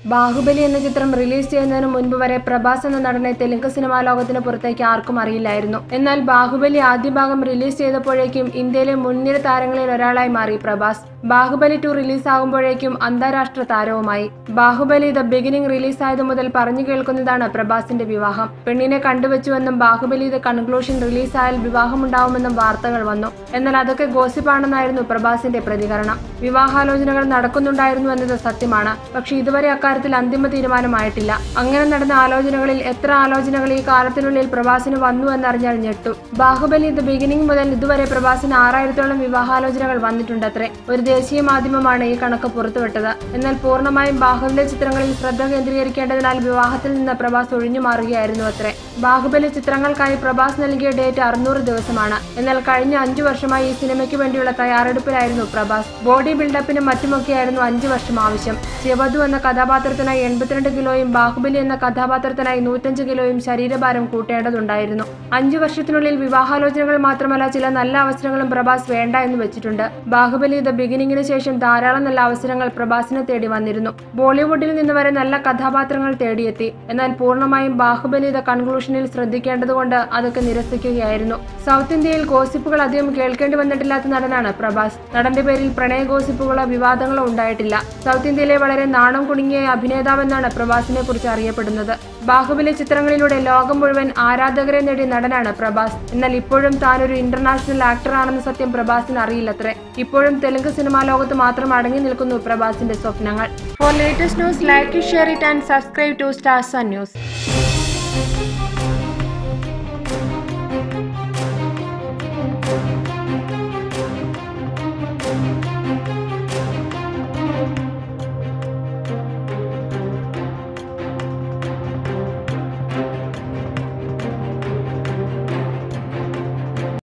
ബാഹുബലി എന്ന ചിത്രം റിലീസ് ചെയ്യുന്നതിന് മുൻപ് വരെ പ്രഭാസ് എന്ന നടനെ തെലുങ്ക് സിനിമാ ലോകത്തിന് പുറത്തേക്ക് ആർക്കും അറിയില്ലായിരുന്നു എന്നാൽ ബാഹുബലി ആദ്യ ഭാഗം റിലീസ് ചെയ്തപ്പോഴേക്കും ഇന്ത്യയിലെ മുൻനിര താരങ്ങളിൽ ഒരാളായി മാറി പ്രഭാസ് ബാഹുബലി ടു റിലീസാകുമ്പോഴേക്കും അന്താരാഷ്ട്ര താരവുമായി ബാഹുബലി ദ ബിഗിനിങ് റിലീസായതു മുതൽ പറഞ്ഞു കേൾക്കുന്നതാണ് പ്രഭാസിന്റെ വിവാഹം പെണ്ണിനെ കണ്ടുവച്ചുവെന്നും ബാഹുബലി ദ കൺക്ലൂഷൻ റിലീസായാൽ വിവാഹമുണ്ടാവുമെന്നും വാർത്തകൾ വന്നു എന്നാൽ അതൊക്കെ ഗോസിപ്പാണെന്നായിരുന്നു പ്രഭാസിന്റെ പ്രതികരണം വിവാഹാലോചനകൾ നടക്കുന്നുണ്ടായിരുന്നു എന്നത് സത്യമാണ് പക്ഷെ ഇതുവരെ അക്കാര്യത്തിൽ അന്തിമ തീരുമാനമായിട്ടില്ല അങ്ങനെ നടന്ന ആലോചനകളിൽ എത്ര ആലോചനകൾ ഈ കാലത്തിനുള്ളിൽ പ്രഭാസിന് വന്നു എന്നറിഞ്ഞാൽ ഞെട്ടു ബാഹുബലി ദ ബിഗിനിങ് മുതൽ ഇതുവരെ പ്രഭാസിന് ആറായിരത്തോളം വിവാഹാലോചനകൾ വന്നിട്ടുണ്ടത്രേ ഒരു ദേശീയ മാധ്യമമാണ് ഈ കണക്ക് പുറത്തുവിട്ടത് എന്നാൽ പൂർണ്ണമായും ബാഹുബലി ചിത്രങ്ങളിൽ ശ്രദ്ധ കേന്ദ്രീകരിക്കേണ്ടതിനാൽ വിവാഹത്തിൽ നിന്ന് പ്രഭാസ് ഒഴിഞ്ഞു മാറുകയായിരുന്നു അത്രേ ബാഹുബലി ചിത്രങ്ങൾക്കായി പ്രഭാസ് നൽകിയ ഡേറ്റ് അറുന്നൂറ് ദിവസമാണ് എന്നാൽ കഴിഞ്ഞ അഞ്ചു വർഷമായി ഈ സിനിമയ്ക്ക് വേണ്ടിയുള്ള തയ്യാറെടുപ്പിലായിരുന്നു പ്രഭാസ് ബോഡി ബിൽഡപ്പിനും മറ്റുമൊക്കെയായിരുന്നു അഞ്ചു വർഷം ആവശ്യം ശിവധു എന്ന കഥാപാത്രത്തിനായി എൺപത്തിരണ്ട് കിലോയും ബാഹുബലി എന്ന കഥാപാത്രത്തിനായി നൂറ്റഞ്ച് കിലോയും ശരീരഭാരം കൂട്ടേണ്ടതുണ്ടായിരുന്നു അഞ്ചു വർഷത്തിനുള്ളിൽ വിവാഹാലോചനകൾ മാത്രമല്ല ചില നല്ല അവസരങ്ങളും പ്രഭാസ് വേണ്ട എന്ന് വെച്ചിട്ടുണ്ട് ബാഹുബലി ദ ബിഗിനിങ്ങിന് ശേഷം ധാരാളം നല്ല അവസരങ്ങൾ പ്രഭാസിനെ തേടി വന്നിരുന്നു ബോളിവുഡിൽ നിന്ന് വരെ നല്ല കഥാപാത്രങ്ങൾ തേടിയെത്തി എന്നാൽ പൂർണ്ണമായും ബാഹുബലി ദ കൺക്ലൂഷനിൽ ശ്രദ്ധിക്കേണ്ടതുകൊണ്ട് അതൊക്കെ നിരസിക്കുകയായിരുന്നു സൗത്ത് ഇന്ത്യയിൽ ഗോസിപ്പുകൾ അധികം കേൾക്കേണ്ടി വന്നിട്ടില്ലാത്ത നടനാണ് പ്രഭാസ് നടന്റെ പേരിൽ പ്രണയ ഗോസിപ്പുകളോ വിവാദങ്ങളോ ഉണ്ടായിട്ടില്ല സൗത്ത് ഇന്ത്യയിലെ വളരെ നാണം കുടുങ്ങിയ അഭിനേതാവെന്നാണ് പ്രഭാസിനെ കുറിച്ച് അറിയപ്പെടുന്നത് ബാഹുബലി ചിത്രങ്ങളിലൂടെ ലോകം മുഴുവൻ ആരാധകരെ നേടിയ നടനാണ് പ്രഭാസ് എന്നാൽ ഇപ്പോഴും താനൊരു ഇന്റർനാഷണൽ ആക്ടറാണെന്ന സത്യം പ്രഭാസിന് അറിയില്ലത്രേ ഇപ്പോഴും തെലുങ്ക് സിനിമാ ലോകത്ത് മാത്രം അടങ്ങി നിൽക്കുന്നു പ്രഭാസിന്റെ സ്വപ്നങ്ങൾ for latest news like share it and subscribe to stars news